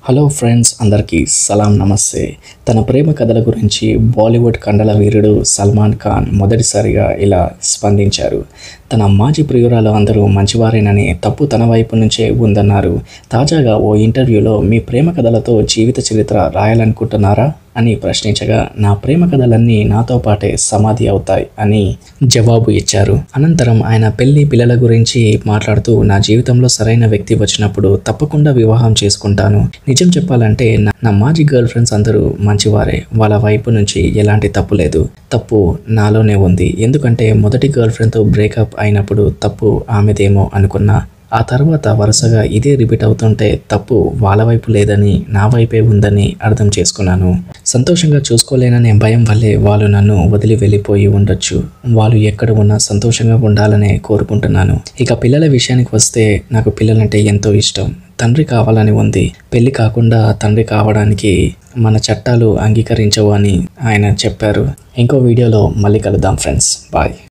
hello friends అందరికీ సలాం నమస్తే తన ప్రేమ కథల గురించి బాలీవుడ్ కండల వీరుడు సల్మాన్ ఖాన్ మొదటిసారిగా ఇలా స్పందించారు తన మాజీ ప్రియురాలు అందరూ మంచివారేనని తప్పు తన వైపు నుంచే ఉందన్నారు తాజాగా ఓ ఇంటర్వ్యూలో మీ ప్రేమ కథలతో జీవిత చరిత్ర రాయాలనుకుంటున్నారా అని ప్రశ్నించగా నా ప్రేమ కథలన్నీ నాతో పాటే సమాధి అవుతాయి అని జవాబు ఇచ్చారు అనంతరం ఆయన పెళ్లి పిల్లల గురించి మాట్లాడుతూ నా జీవితంలో సరైన వ్యక్తి వచ్చినప్పుడు తప్పకుండా వివాహం చేసుకుంటాను నిజం చెప్పాలంటే నా నా మాజీ గర్ల్ ఫ్రెండ్స్ అందరూ మంచివారే వాళ్ళ వైపు నుంచి ఎలాంటి తప్పు లేదు తప్పు నాలోనే ఉంది ఎందుకంటే మొదటి గర్ల్ ఫ్రెండ్తో బ్రేకప్ అయినప్పుడు తప్పు ఆమెదేమో అనుకున్నా ఆ తర్వాత వరుసగా ఇదే రిపీట్ అవుతుంటే తప్పు వాళ్ళ వైపు లేదని నా వైపే ఉందని అర్థం చేసుకున్నాను సంతోషంగా చూసుకోలేననే భయం వల్లే వాళ్ళు నన్ను వదిలి వెళ్ళిపోయి ఉండొచ్చు వాళ్ళు ఎక్కడ ఉన్నా సంతోషంగా ఉండాలనే కోరుకుంటున్నాను ఇక పిల్లల విషయానికి వస్తే నాకు పిల్లలంటే ఎంతో ఇష్టం తండ్రి కావాలని ఉంది పెళ్లి కాకుండా తండ్రి కావడానికి మన చట్టాలు అంగీకరించవు అని ఆయన చెప్పారు ఇంకో వీడియోలో మళ్ళీ కలుద్దాం ఫ్రెండ్స్ బాయ్